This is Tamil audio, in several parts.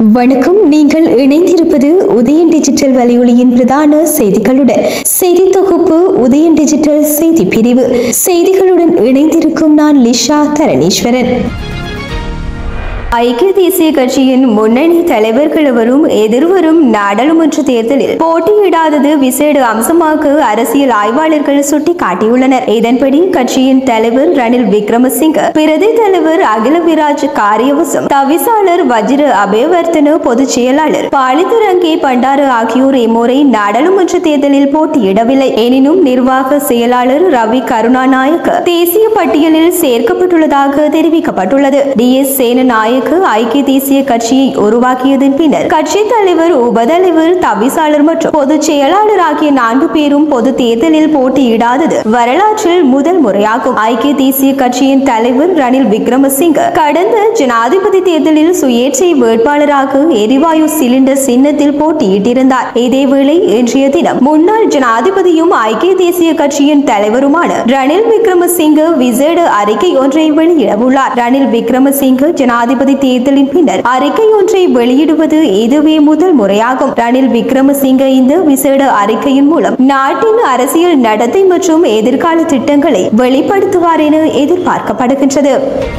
வணக்கம் நீங்கள் இணைந்திருப்பது உதயன் டிஜிட்டல் வலையொலியின் பிரதான செய்திகளுடன் செய்தி தொகுப்பு உதயன் டிஜிட்டல் செய்தி பிரிவு செய்திகளுடன் இணைந்திருக்கும் நான் லிஷா தரணீஸ்வரன் ஐக்கிய தேசிய கட்சியின் முன்னணி தலைவர்கள் எவரும் எதிர்வரும் நாடாளுமன்ற தேர்தலில் போட்டியிடாதது விசேட அம்சமாக அரசியல் ஆய்வாளர்கள் சுட்டிக்காட்டியுள்ளனர் இதன்படி கட்சியின் தலைவர் ரணில் விக்ரமசிங்க பிரதி தலைவர் அகில விராஜ் காரியவசம் தவிசாளர் வஜிர அபேவர்த்தன பொதுச் செயலாளர் பாலித்துரங்கே பண்டார ஆகியோர் இம்முறை நாடாளுமன்ற தேர்தலில் போட்டியிடவில்லை எனினும் நிர்வாக செயலாளர் ரவி கருணாநாயக்க தேசிய பட்டியலில் சேர்க்கப்பட்டுள்ளதாக தெரிவிக்கப்பட்டுள்ளது டி எஸ் சேனநாயக்க ஐக்கிய தேசிய கட்சியை உருவாக்கியதன் பின்னர் கட்சி தலைவர் உபதலைவர் தவிசாளர் மற்றும் பொதுச் செயலாளர் ஆகிய நான்கு பேரும் பொது தேர்தலில் போட்டியிடாதது வரலாற்றில் முதல் முறையாகும் ஐக்கிய தேசிய கட்சியின் தலைவர் ரணில் விக்ரமசிங்க கடந்த ஜனாதிபதி தேர்தலில் சுயேட்சை வேட்பாளராக எரிவாயு சிலிண்டர் சின்னத்தில் போட்டியிட்டிருந்தார் இதேவேளை இன்றைய தினம் முன்னாள் ஜனாதிபதியும் ஐக்கிய தேசிய கட்சியின் தலைவருமான ரணில் விக்ரமசிங்க விசேட அறிக்கை ஒன்றை வெளியிடவுள்ளார் ரணில் விக்ரமசிங்க ஜனாதிபதி தேர்தலின் பின்னர் அறிக்கை ஒன்றை வெளியிடுவது இதுவே முதல் முறையாகும் ரணில் விக்ரமசிங்க இந்த விசேட அறிக்கையின் மூலம் நாட்டின் அரசியல் நடத்தை மற்றும் எதிர்கால திட்டங்களை வெளிப்படுத்துவார் என எதிர்பார்க்கப்படுகின்றது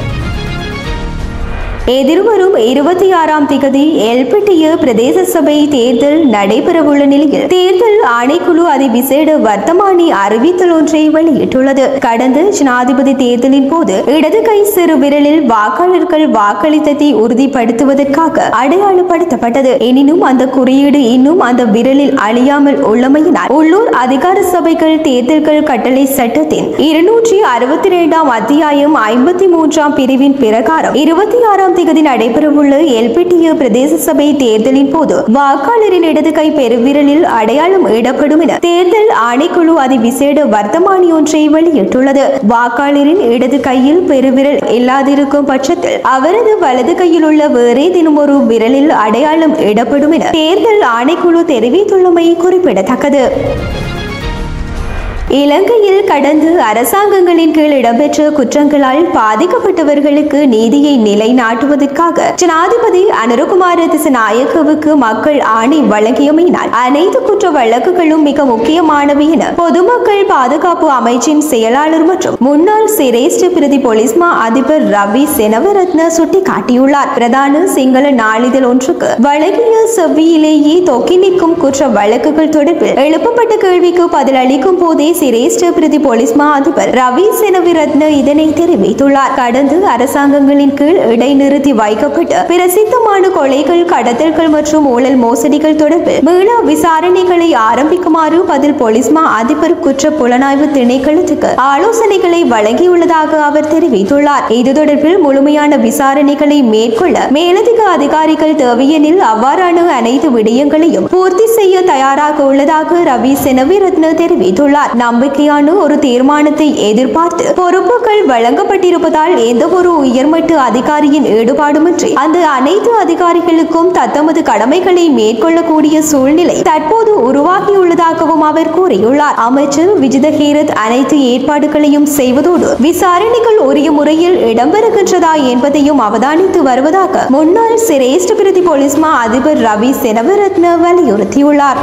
எதிர்வரும் இருபத்தி ஆறாம் திகதி எல்பிட்டிய பிரதேச சபை தேர்தல் நடைபெறவுள்ள நிலையில் தேர்தல் ஆணைக்குழு அதி விசேட வர்த்தமானி அறிவித்தல் ஒன்றை வெளியிட்டுள்ளது கடந்த ஜனாதிபதி தேர்தலின் போது இடது கை சிறு விரலில் வாக்காளர்கள் வாக்களித்ததை உறுதிப்படுத்துவதற்காக அடையாளப்படுத்தப்பட்டது எனினும் அந்த குறியீடு இன்னும் அந்த விரலில் அழியாமல் உள்ளமையினால் உள்ளூர் அதிகார சபைகள் தேர்தல்கள் கட்டளை சட்டத்தின் இருநூற்றி அறுபத்தி இரண்டாம் அத்தியாயம் ஐம்பத்தி மூன்றாம் பிரிவின் பிரகாரம் இருபத்தி ஆறாம் திகதி நடைபெறவுள்ள எல்பிட்டிய பிரதேச சபை தேர்தலின் போது வாக்காளரின் இடது கை பெருவிரலில் அடையாளம் இடப்படும் என தேர்தல் ஆணைக்குழு அதி விசேட வர்த்தமானி ஒன்றை வெளியிட்டுள்ளது வாக்காளரின் இடது கையில் பெருவிரல் இல்லாதிருக்கும் பட்சத்தில் அவரது வலது கையில் உள்ள வேறேதேனும் ஒரு விரலில் அடையாளம் இடப்படும் என தேர்தல் ஆணைக்குழு தெரிவித்துள்ளமை குறிப்பிடத்தக்கது இலங்கையில் கடந்த அரசாங்கங்களின் கீழ் இடம்பெற்ற குற்றங்களால் பாதிக்கப்பட்டவர்களுக்கு நீதியை நிலைநாட்டுவதற்காக ஜனாதிபதி அனுரகுமார திசநாயக்கவுக்கு மக்கள் ஆணை வழங்கியமையினால் அனைத்து குற்ற வழக்குகளும் மிக முக்கியமானவை என பொதுமக்கள் பாதுகாப்பு அமைச்சின் செயலாளர் மற்றும் முன்னாள் சிரேஷ்ட பிரதி போலீஸ் மா அதிபர் ரவி செனவரத்ன சுட்டிக்காட்டியுள்ளார் பிரதான சிங்கள நாளிதழ் ஒன்றுக்கு வழங்கிய செவ்வியிலேயே தொக்கி நிற்கும் குற்ற வழக்குகள் தொடர்பில் எழுப்பப்பட்ட கேள்விக்கு பதிலளிக்கும் போதே சிரேஷ்ட பிரதி போலீஸ் மா அதிபர் ரவி செனவிரத்ன இதனை தெரிவித்துள்ளார் கடந்த அரசாங்கங்களின் கீழ் இடைநிறுத்தி வைக்கப்பட்ட பிரசித்தமான கொலைகள் கடத்தல்கள் மற்றும் ஊழல் மோசடிகள் தொடர்பில் மீள விசாரணைகளை ஆரம்பிக்குமாறு பதில் போலீஸ் மா அதிபர் குற்ற புலனாய்வு திணைக்களத்துக்கு ஆலோசனைகளை வழங்கியுள்ளதாக அவர் தெரிவித்துள்ளார் இது தொடர்பில் முழுமையான விசாரணைகளை மேற்கொள்ள மேலதிக அதிகாரிகள் தேவையெனில் அவ்வாறான அனைத்து விடயங்களையும் பூர்த்தி செய்ய தயாராக உள்ளதாக ரவி செனவிரத்ன தெரிவித்துள்ளார் நம்பிக்கையான ஒரு தீர்மானத்தை எதிர்பார்த்து பொறுப்புகள் வழங்கப்பட்டிருப்பதால் எந்த ஒரு உயர்மட்ட அதிகாரியின் ஈடுபாடுமின்றி அந்த அனைத்து அதிகாரிகளுக்கும் தத்தமது கடமைகளை மேற்கொள்ளக்கூடிய சூழ்நிலை தற்போது உருவாகியுள்ளதாகவும் அவர் கூறியுள்ளார் அமைச்சர் விஜித ஹேரத் அனைத்து ஏற்பாடுகளையும் செய்வதோடு விசாரணைகள் உரிய முறையில் இடம்பெறுகின்றதா என்பதையும் அவதானித்து வருவதாக முன்னாள் சிரேஷ்ட பிரதி போலீஸ் மா அதிபர் ரவி செனவரத்ன வலியுறுத்தியுள்ளார்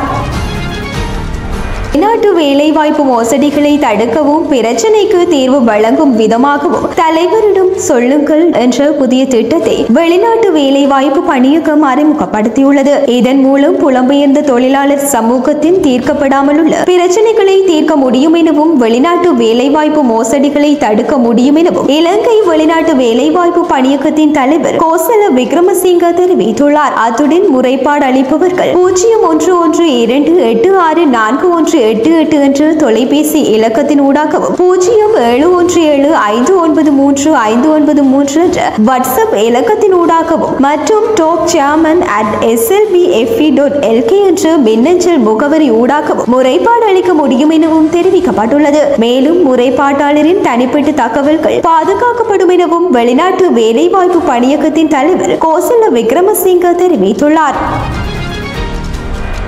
வெளிநாட்டு வேலைவாய்ப்பு மோசடிகளை தடுக்கவும் பிரச்சனைக்கு தீர்வு வழங்கும் விதமாகவும் தலைவரிடம் சொல்லுங்கள் என்ற புதிய திட்டத்தை வெளிநாட்டு வேலைவாய்ப்பு பணியகம் அறிமுகப்படுத்தியுள்ளது இதன் மூலம் புலம்பெயர்ந்த தொழிலாளர் சமூகத்தின் தீர்க்கப்படாமல் உள்ள பிரச்சனைகளை தீர்க்க முடியும் எனவும் வெளிநாட்டு வேலைவாய்ப்பு மோசடிகளை தடுக்க முடியும் எனவும் இலங்கை வெளிநாட்டு வேலைவாய்ப்பு பணியகத்தின் தலைவர் கோசல விக்ரமசிங்க தெரிவித்துள்ளார் அத்துடன் முறைப்பாடு அளிப்பவர்கள் பூஜ்ஜியம் ஒன்று ஒன்று இரண்டு எட்டு ஆறு நான்கு ஒன்று எட்டு எட்டு என்ற தொலைபேசி இலக்கத்தின் ஊடாகவும் பூஜ்ஜியம் ஏழு ஒன்று ஏழு ஐந்து ஒன்பது மூன்று ஐந்து ஒன்பது மூன்று என்ற வாட்ஸ்அப் இலக்கத்தின் ஊடாகவும் மற்றும் top chairman at SLBFE dot டாட் எல்கே என்ற மின்னஞ்சல் முகவரி ஊடாகவும் முறைப்பாடு அளிக்க முடியும் எனவும் தெரிவிக்கப்பட்டுள்ளது மேலும் முறைப்பாட்டாளரின் தனிப்பட்ட தகவல்கள் பாதுகாக்கப்படும் எனவும் வெளிநாட்டு வேலைவாய்ப்பு பணியகத்தின் தலைவர் கோசல விக்ரமசிங்க தெரிவித்துள்ளார்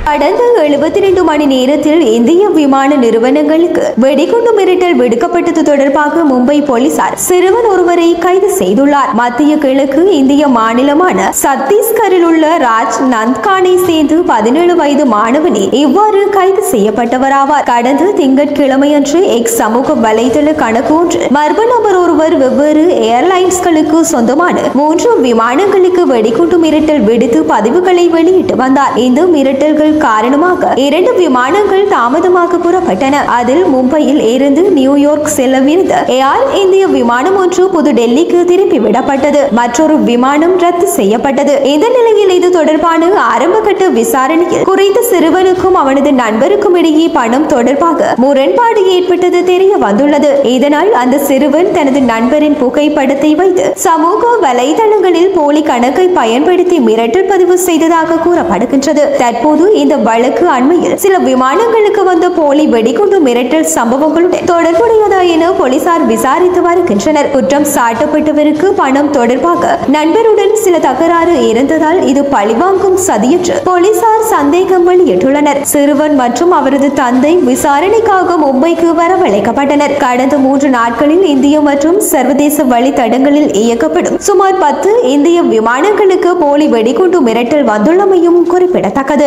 கடந்த எழுபத்தி ரெண்டு மணி நேரத்தில் இந்திய விமான நிறுவனங்களுக்கு வெடிகுண்டு மிரட்டல் விடுக்கப்பட்டது தொடர்பாக மும்பை போலீசார் சிறுவன் ஒருவரை கைது செய்துள்ளார் மத்திய கிழக்கு இந்திய மாநிலமான சத்தீஸ்கரில் உள்ள ராஜ் நந்த்கானை சேர்ந்து பதினேழு வயது மாணவனே இவ்வாறு கைது செய்யப்பட்டவராவார் கடந்த திங்கட்கிழமையன்று எக்ஸ் சமூக வலைதள கணக்கு ஒன்று மர்ம நபர் ஒருவர் வெவ்வேறு ஏர்லைன்ஸ்களுக்கு சொந்தமான மூன்று விமானங்களுக்கு வெடிகுண்டு மிரட்டல் விடுத்து பதிவுகளை வெளியிட்டு வந்தார் இந்த மிரட்டல்கள் காரணமாக இரண்டு விமானங்கள் தாமதமாக புறப்பட்டன அதில் மும்பையில் இருந்து நியூயார்க் செல்லவிருந்த ஏர் இந்திய விமானம் ஒன்று புது டெல்லிக்கு திருப்பி விடப்பட்டது மற்றொரு விமானம் ரத்து செய்யப்பட்டது இந்த நிலையில் இது தொடர்பான ஆரம்பகட்ட விசாரணையில் குறித்த சிறுவனுக்கும் அவனது நண்பருக்கும் இடையே பணம் தொடர்பாக முரண்பாடு ஏற்பட்டது தெரிய வந்துள்ளது இதனால் அந்த சிறுவன் தனது நண்பரின் புகைப்படத்தை வைத்து சமூக வலைதளங்களில் போலி கணக்கை பயன்படுத்தி மிரட்டல் பதிவு செய்ததாக கூறப்படுகின்றது தற்போது இந்த வழக்கு அண்மையில் சில விமானங்களுக்கு வந்த போலி வெடிகுண்டு மிரட்டல் சம்பவங்களுடன் தொடர்புடையதா என போலீசார் விசாரித்து வருகின்றனர் குற்றம் சாட்டப்பட்டவருக்கு பணம் தொடர்பாக நண்பருடன் சில தகராறு இருந்ததால் இது பழிவாங்கும் சதி என்று போலீசார் சந்தேகம் வெளியிட்டுள்ளனர் சிறுவன் மற்றும் அவரது தந்தை விசாரணைக்காக மும்பைக்கு வரவழைக்கப்பட்டனர் கடந்த மூன்று நாட்களில் இந்திய மற்றும் சர்வதேச வழித்தடங்களில் இயக்கப்படும் சுமார் பத்து இந்திய விமானங்களுக்கு போலி வெடிகுண்டு மிரட்டல் வந்துள்ளமையும் குறிப்பிடத்தக்கது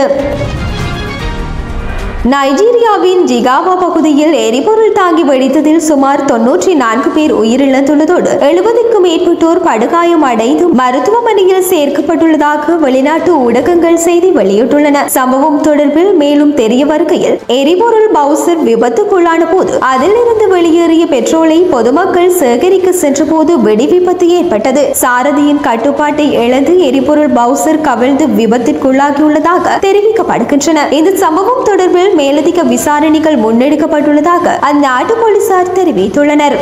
நைஜீரியாவின் ஜிகாவா பகுதியில் எரிபொருள் தாங்கி வெடித்ததில் சுமார் தொன்னூற்றி நான்கு பேர் உயிரிழந்துள்ளதோடு எழுபதுக்கும் மேற்பட்டோர் படுகாயம் அடைந்து மருத்துவமனையில் சேர்க்கப்பட்டுள்ளதாக வெளிநாட்டு ஊடகங்கள் செய்தி வெளியிட்டுள்ளன சம்பவம் தொடர்பில் மேலும் தெரிய வருகையில் எரிபொருள் பவுசர் விபத்துக்குள்ளான போது அதிலிருந்து வெளியேறிய பெட்ரோலை பொதுமக்கள் சேகரிக்க சென்றபோது வெடி விபத்து ஏற்பட்டது சாரதியின் கட்டுப்பாட்டை இழந்து எரிபொருள் பவுசர் கவிழ்ந்து விபத்திற்குள்ளாகியுள்ளதாக தெரிவிக்கப்படுகின்றன இந்த சம்பவம் தொடர்பில் மேலதிக விசாரணைகள் முன்னெடுக்கப்பட்டுள்ளதாக அந்நாட்டு போலீசார் தெரிவித்துள்ளனர்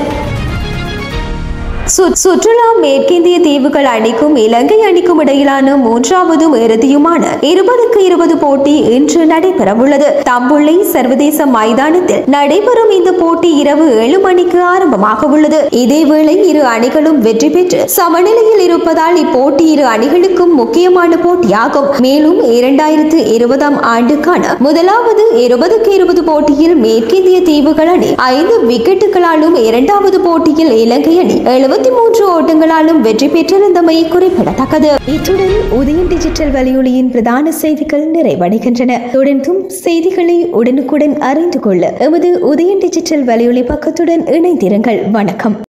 சு- சுற்றுலா மேற்கிந்திய தீவுகள் அணிக்கும் இலங்கை அணிக்கும் இடையிலான மூன்றாவதும் இறுதியுமான இருபதுக்கு இருபது போட்டி இன்று நடைபெறவுள்ளது தம்புள்ளை சர்வதேச மைதானத்தில் நடைபெறும் இந்த போட்டி இரவு ஏழு மணிக்கு ஆரம்பமாக உள்ளது இதேவேளை இரு அணிகளும் வெற்றி பெற்று சமநிலையில் இருப்பதால் இப்போட்டி இரு அணிகளுக்கும் முக்கியமான போட்டியாகும் மேலும் இரண்டாயிரத்து இருபதாம் ஆண்டுக்கான முதலாவது இருபதுக்கு இருபது போட்டியில் மேற்கிந்திய தீவுகள் அணி ஐந்து விக்கெட்டுகளாலும் இரண்டாவது போட்டியில் இலங்கை அணி எழுபத்தி மூன்று ஓட்டங்களாலும் வெற்றி பெற்றிருந்தமை குறிப்பிடத்தக்கது இத்துடன் உதயம் டிஜிட்டல் வலையொலியின் பிரதான செய்திகள் நிறைவடைகின்றன தொடர்ந்தும் செய்திகளை உடனுக்குடன் அறிந்து கொள்ள எமது உதயம் டிஜிட்டல் வலையொலி பக்கத்துடன் இணைந்திருங்கள் வணக்கம்